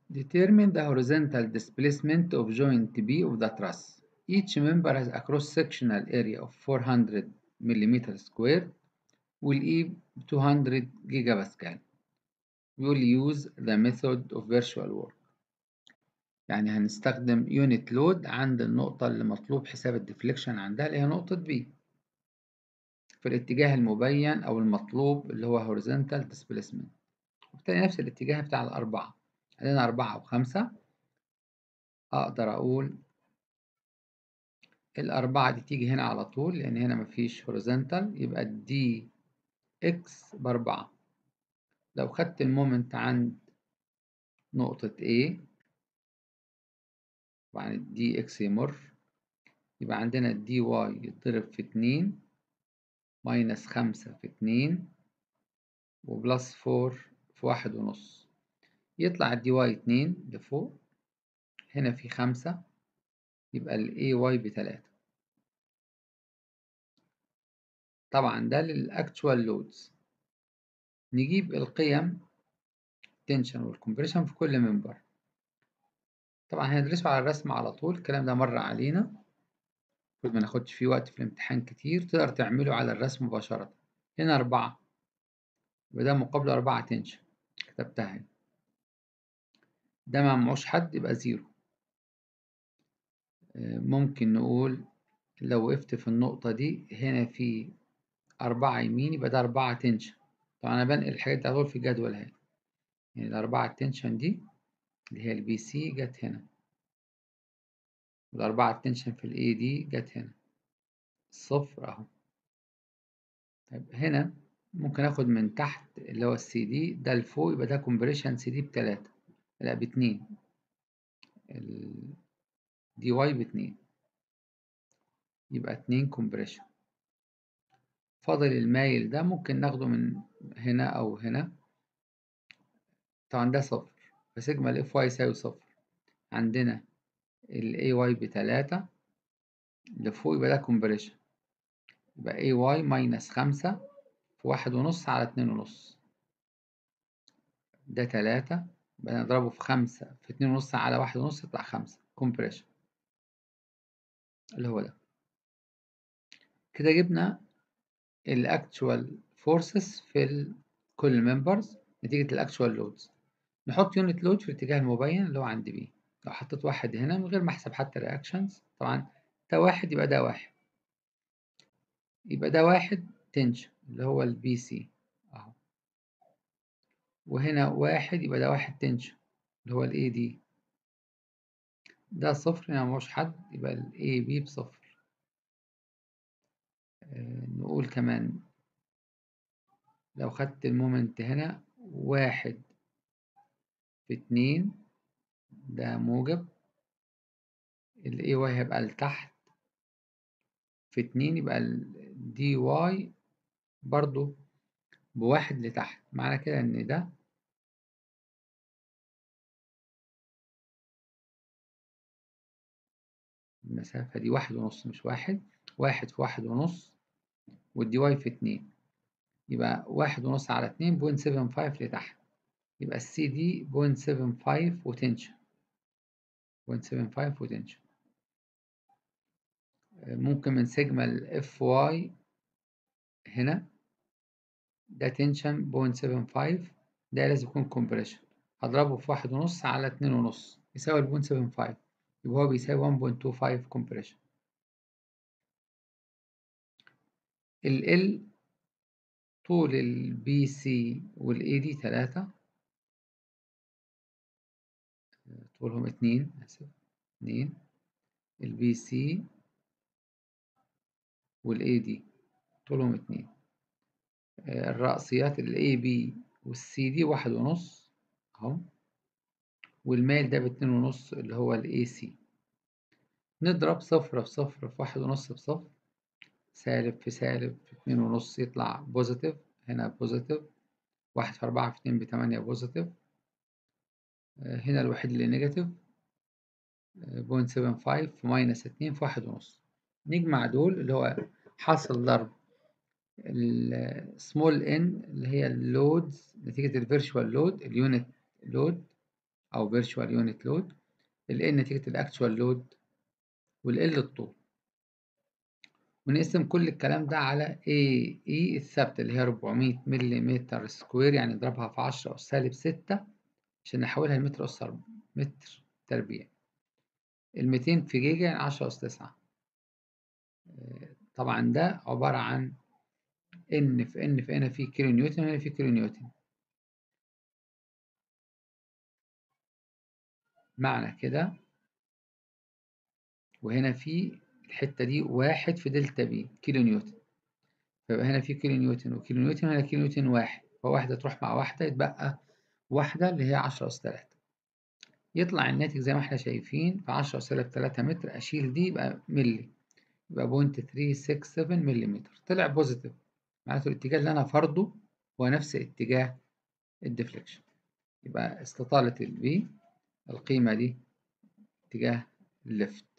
Determine the horizontal displacement of joint B of the truss. Each member has a cross-sectional area of 400 mm squared والE 200 جيجا We will use the method of virtual work. يعني هنستخدم unit load عند النقطة اللي مطلوب حساب الديفليكشن عندها اللي هي نقطة B في الاتجاه المبين أو المطلوب اللي هو horizontal displacement وبالتالي نفس الاتجاه بتاع الأربعة عندنا أربعة وخمسة أقدر أقول الأربعة دي تيجي هنا على طول لأن هنا مفيش horizontal يبقى دي إكس بأربعة لو خدت المومنت عند نقطة A طبعا الدي إكس يمر يبقى عندنا الدي واي يتضرب في اتنين ماينس خمسة في اتنين وبلس فور في واحد ونص يطلع الدي واي اتنين لفوق هنا في خمسة يبقى ال AY بتلاتة طبعا ده للأكتوال لودز نجيب القيم تنشن والكمبريشن في كل منبر طبعا هندرسه على الرسم على طول الكلام ده مر علينا المفروض ما ناخدش فيه وقت في الامتحان كتير تقدر تعمله على الرسم مباشرة هنا أربعة يبقى ده مقابل أربعة تنشن كتبتها هنا ده ما معوش حد يبقى زيرو ممكن نقول لو وقفت في النقطة دي هنا في أربعة يمين يبقى ده أربعة تنشن طبعا أنا بنقل الحاجات دي على طول في الجدول اهي يعني الأربعة تنشن دي اللي هي البي سي جت هنا والأربعة تنشن في الإي دي جت هنا الصفر أهو طيب هنا ممكن آخد من تحت اللي هو السي دي ده لفوق يبقى ده كومبريشن سي دي بتلاتة لا باتنين دي واي باتنين يبقى اتنين كومبريشن فاضل المايل ده ممكن ناخده من هنا أو هنا طبعا ده صفر فسيجما الاف واي يساوي صفر عندنا ال اي واي بتلاتة لفوق يبقى ده كومبريشن يبقى اي واي ماينس خمسة في واحد ونص على اتنين ونص ده تلاتة بنضربه في خمسة في اتنين ونص على واحد ونص يطلع خمسة كومبريشن اللي هو ده كده جبنا الاكتوال فورسز في كل ممبرز نتيجة الاكتوال لودز نحط يونت لود في الاتجاه المبين اللي هو عند بي لو حطيت واحد هنا من غير ما احسب حتى رياكشنز طبعا ده واحد يبقى ده واحد يبقى ده واحد تنشن اللي هو البي سي اهو وهنا واحد يبقى ده واحد تنشن اللي هو الاي دي ده صفر هنا مش حد يبقى الاي بي بصفر آه نقول كمان لو خدت المومنت هنا واحد في اتنين ده موجب ال AY هيبقى لتحت في اتنين يبقى ال DY برضو بواحد لتحت معنى كده إن ده المسافة دي واحد ونص مش واحد واحد في واحد ونص والدي واي في اتنين يبقى واحد ونص على اتنين بوينت سيفن فايف لتحت يبقى السي دي بوينت سيفن فايف وتنشن بوينت سيفن فايف وتنشن ممكن من سيجما الاف واي هنا ده تنشن بوينت سيفن فايف ده لازم يكون كومبريشن هضربه في واحد ونص على اتنين ونص يساوي البوينت سيفن فايف يبقى هو بيساوي 1.25 كومبريشن ال L طول ال BC وال AD تلاتة طولهم اتنين آسف اتنين ال BC وال AD طولهم اتنين الرأسيات ال AB وال CD واحد ونص اهو والمايل ده باتنين ونص اللي هو ال AC نضرب صفر في صفر في واحد ونص بصفر سالب في سالب في اتنين ونص يطلع بوزيتيف هنا بوزيتيف واحد في أربعة في اتنين بتمانية بوزيتيف هنا الوحيد اللي نيجاتيف بوينت سيفن فايف في ماينس اتنين في واحد ونص نجمع دول اللي هو حاصل ضرب السمول ان اللي هي اللودز نتيجة الفيرشوال لود اليونت لود أو virtual unit load ال N نتيجة الأكتوال لود وال L الطول ونقسم كل الكلام ده على AE الثابتة اللي هي 400 ملم سكوير يعني نضربها في 10 أس سالب 6 عشان نحولها لمتر أس متر تربيع ال 200 في جيجا يعني 10 أس 9 طبعا ده عبارة عن N في N في هنا في كيلو نيوتن وهنا في كيلو نيوتن معنى كده وهنا في الحتة دي واحد في دلتا بي كيلو نيوتن فيبقى هنا في كيلو نيوتن وكيلو نيوتن هنا كيلو نيوتن واحد فواحدة تروح مع واحدة يتبقى واحدة اللي هي عشرة أس تلاتة يطلع الناتج زي ما احنا شايفين في عشرة أس سالب تلاتة متر أشيل دي يبقى ملي يبقى بوينت ثري سكس سفن مليمتر طلع بوزيتيف معناته الاتجاه اللي أنا فرضه هو نفس اتجاه الديفليكشن يبقى استطالة البي القيمة دي اتجاه الليفت